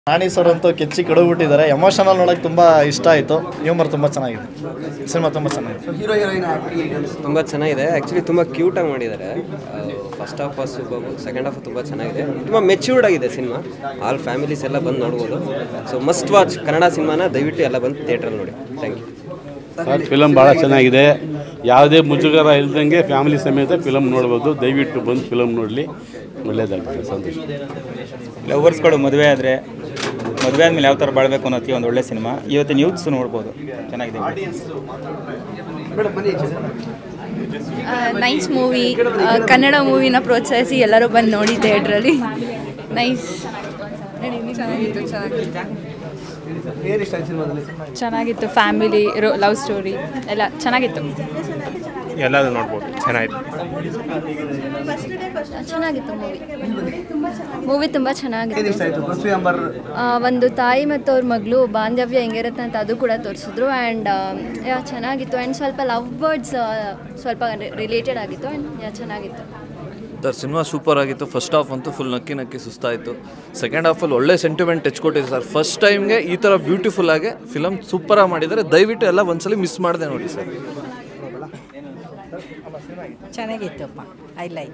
Nani sir ಅಂತೂ ಕೆಚ್ಚಿ ಕಡಗ್ಬಿಟ್ಟಿದ್ದಾರೆ emotional ನೋಡೋಕೆ ತುಂಬ ಇಷ್ಟ ಆಯಿತು ಹ್ಯೂಮರ್ ತುಂಬ ಚೆನ್ನಾಗಿದೆ ಸಿನಿಮಾ ತುಂಬ ಚೆನ್ನಾಗಿದೆ ಹೀರೋ ಹೀರೋಯಿನ್ ಆ್ಯಕ್ಟಿಂಗ್ ತುಂಬ ಚೆನ್ನಾಗಿದೆ ಆ್ಯಕ್ಚುಲಿ ತುಂಬ ಕ್ಯೂಟಾಗಿ ಮಾಡಿದ್ದಾರೆ first half super second half ತುಂಬ ಚೆನ್ನಾಗಿದೆ ತುಂಬ ಮೆಚ್ಯೂರ್ಡ್ ಆಗಿದೆ ಸಿನಿಮಾ ಆಲ್ ಫ್ಯಾಮಿಲೀಸ್ ಎಲ್ಲ ಬಂದು ನೋಡ್ಬೋದು ಸೊ ಮಸ್ಟ್ ವಾಚ್ ಕನ್ನಡ ಸಿನಿಮಾನ ದಯವಿಟ್ಟು ಎಲ್ಲ ಬಂದು ಥಿಯೇಟ್ರಲ್ಲಿ ನೋಡಿ ಥ್ಯಾಂಕ್ ಯು ಸರ್ ಫಿಲಮ್ ಭಾಳ ಚೆನ್ನಾಗಿದೆ ಯಾವುದೇ ಮುಜುಗರ ಇಲ್ದಂಗೆ ಫ್ಯಾಮಿಲಿ ಸಮೇತ ಫಿಲಮ್ ನೋಡ್ಬೋದು ದಯವಿಟ್ಟು ಬಂದು ಫಿಲಮ್ ನೋಡಲಿ ಒಳ್ಳೆಯದಾಗುತ್ತೆ ಸಂತೋಷ ಲವರ್ಸ್ಗಳು ಮದುವೆ ಆದರೆ ಮದುವೆ ಆದಮೇಲೆ ಯಾವ ಥರ ಬಾಳಬೇಕು ಅನ್ನೋದಕ್ಕೆ ಒಂದು ಒಳ್ಳೆ ಸಿನಿಮಾ ಇವತ್ತಿನ ಯೂತ್ಸ್ ನೋಡ್ಬೋದು ಚೆನ್ನಾಗಿದೆ ಮೇಡಮ್ ಬನ್ನಿ ನೈಸ್ ಮೂವಿ ಕನ್ನಡ ಮೂವಿನ ಪ್ರೋತ್ಸಾಹಿಸಿ ಎಲ್ಲರೂ ಬಂದು ನೋಡಿ ಥಿಯೇಟ್ರಲ್ಲಿ ನೈಸ್ ಚೆನ್ನಾಗಿತ್ತು ಚೆನ್ನಾಗಿತ್ತು ಏನು ಇಷ್ಟ ಆಯ್ತು ಸಿನಿಮಾದಲ್ಲಿ ಚೆನ್ನಾಗಿತ್ತು ಫ್ಯಾಮಿಲಿ ಲವ್ ಸ್ಟೋರಿ ಎಲ್ಲ ಚೆನ್ನಾಗಿತ್ತು ಎಲ್ಲದೂ ನೋಡ್ಬೋದು ಚೆನ್ನಾಗಿದೆ ಚೆನ್ನಾಗಿತ್ತು ಮೂವಿ ಮೂವಿ ತುಂಬ ಏನು ಚೆನ್ನಾಗಿತ್ತು ಇಷ್ಟ ಆಯಿತು ಪೃಥ್ವಿ ಅಂಬರ್ ಆ, ಒಂದು ತಾಯಿ ಮತ್ತು ಅವ್ರ ಮಗಳು ಬಾಂಧವ್ಯ ಹೆಂಗಿರುತ್ತೆ ಅಂತ ಅದು ಕೂಡ ತೋರಿಸಿದ್ರು ಆ್ಯಂಡ್ ಯಾ ಚೆನ್ನಾಗಿತ್ತು ಆ್ಯಂಡ್ ಸ್ವಲ್ಪ ಲವ್ ಬರ್ಡ್ಸ್ ಸ್ವಲ್ಪ ರಿಲೇಟೆಡ್ ಆಗಿತ್ತು ಆ್ಯಂಡ್ ಯಾ ಚೆನ್ನಾಗಿತ್ತು ಸರ್ ಸಿನಿಮಾ ಸೂಪರ್ ಆಗಿತ್ತು ಫಸ್ಟ್ ಹಾಫ್ ಅಂತೂ ಫುಲ್ ನಕ್ಕಿ ನಕ್ಕಿ ಸುಸ್ತಾಯಿತು ಸೆಕೆಂಡ್ ಹಾಫಲ್ಲಿ ಒಳ್ಳೆ ಸೆಂಟಿಮೆಂಟ್ ಕೊಟ್ಟಿದೆ ಸರ್ ಫಸ್ಟ್ ಟೈಮ್ಗೆ ಈ ಥರ ಬ್ಯೂಟಿಫುಲ್ ಆಗಿ ಫಿಲಮ್ ಸೂಪರಾಗಿ ಮಾಡಿದ್ದಾರೆ ದಯವಿಟ್ಟು ಎಲ್ಲ ಒಂದ್ಸಲಿ ಮಿಸ್ ಮಾಡಿದೆ ನೋಡಿ ಸರ್ ಚೆನ್ನಾಗಿತ್ತಪ್ಪ I like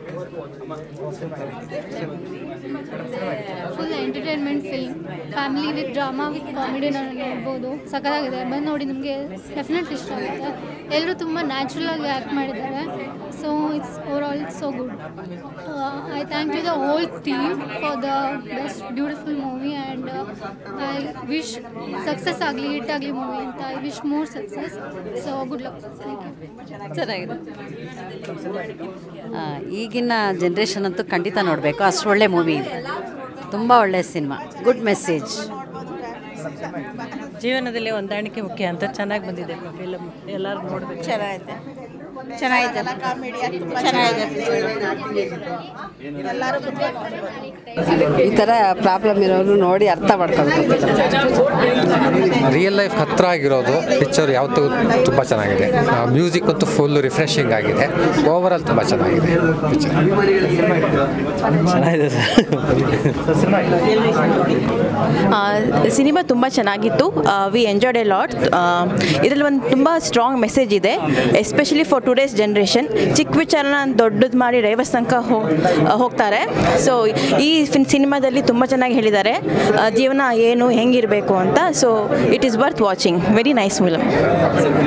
full entertainment film family with drama with comedy ನೋಡ್ಬೋದು ಸಖತ್ತಾಗಿದೆ ಬಂದು ನೋಡಿ ನಿಮಗೆ ಡೆಫಿನೆಟ್ ಇಷ್ಟ ಆಗುತ್ತೆ ಎಲ್ಲರೂ ತುಂಬ ನ್ಯಾಚುರಲ್ ಆಗಿ ಆ್ಯಕ್ಟ್ ಮಾಡಿದ್ದಾರೆ so it's overall so good I thank you the whole team for the best beautiful movie and I wish success ಆಗಲಿ ಹಿಟ್ ಆಗಲಿ ಮೂವಿ ಅಂತ I wish more success so good luck thank you ಚೆನ್ನಾಗಿದೆ ಆ, ಈಗಿನ generation ಅಂತೂ ಖಂಡಿತ ನೋಡಬೇಕು ಅಷ್ಟು ಒಳ್ಳೆ ಮೂವಿ ಇದೆ ತುಂಬ ಒಳ್ಳೆಯ ಸಿನಿಮಾ ಗುಡ್ ಮೆಸೇಜ್ ಜೀವನದಲ್ಲಿ ಹೊಂದಾಣಿಕೆ ಮುಖ್ಯ ಅಂತ ಚೆನ್ನಾಗಿ ಬಂದಿದೆ ಫಿಲಮ್ ಎಲ್ಲರೂ ನೋಡಬೇಕು ಚೆನ್ನಾಗಿದೆ ಚೆನ್ನಾಗಿದೆ ಈ ಥರ ಪ್ರಾಬ್ಲಮ್ ಇರೋರು ನೋಡಿ ಅರ್ಥ ಮಾಡ್ಕೊಳ್ಬೇಕು ರಿಯಲ್ ಲೈಫ್ ಹತ್ರ ಆಗಿರೋದು ಪಿಕ್ಚರ್ ಯಾವತ್ತೂ ತುಂಬ ಚೆನ್ನಾಗಿದೆ ಮ್ಯೂಸಿಕ್ ಅಂತೂ ಫುಲ್ ರಿಫ್ರೆಶಿಂಗ್ ಆಗಿದೆ ಓವರ್ ಆಲ್ ತುಂಬ ಚೆನ್ನಾಗಿದೆ ಪಿಕ್ಚರ್ ಚೆನ್ನಾಗಿದೆ ಸರ್ ಸಿನಿಮಾ ತುಂಬ ಚೆನ್ನಾಗಿತ್ತು ವಿ ಎಂಜಾಯ್ಡ್ ಎ ಲಾಟ್ ಇದರಲ್ಲಿ ಒಂದು ತುಂಬ ಸ್ಟ್ರಾಂಗ್ ಮೆಸೇಜ್ ಇದೆ ಎಸ್ಪೆಷಲಿ ಫಾರ್ ಟುಡೇಸ್ ಜನ್ರೇಷನ್ ಚಿಕ್ಕ ವಿಚಾರನ ದೊಡ್ಡದು ಮಾಡಿ ರೈವಸ್ ತನಕ ಹೋಗ್ತಾರೆ ಸೊ ಈ ಫಿನ್ ಸಿನಿಮಾದಲ್ಲಿ ತುಂಬ ಚೆನ್ನಾಗಿ ಹೇಳಿದ್ದಾರೆ ಆ, ಜೀವನ ಏನು ಹೆಂಗಿರಬೇಕು ಅಂತ so it is worth watching very nice film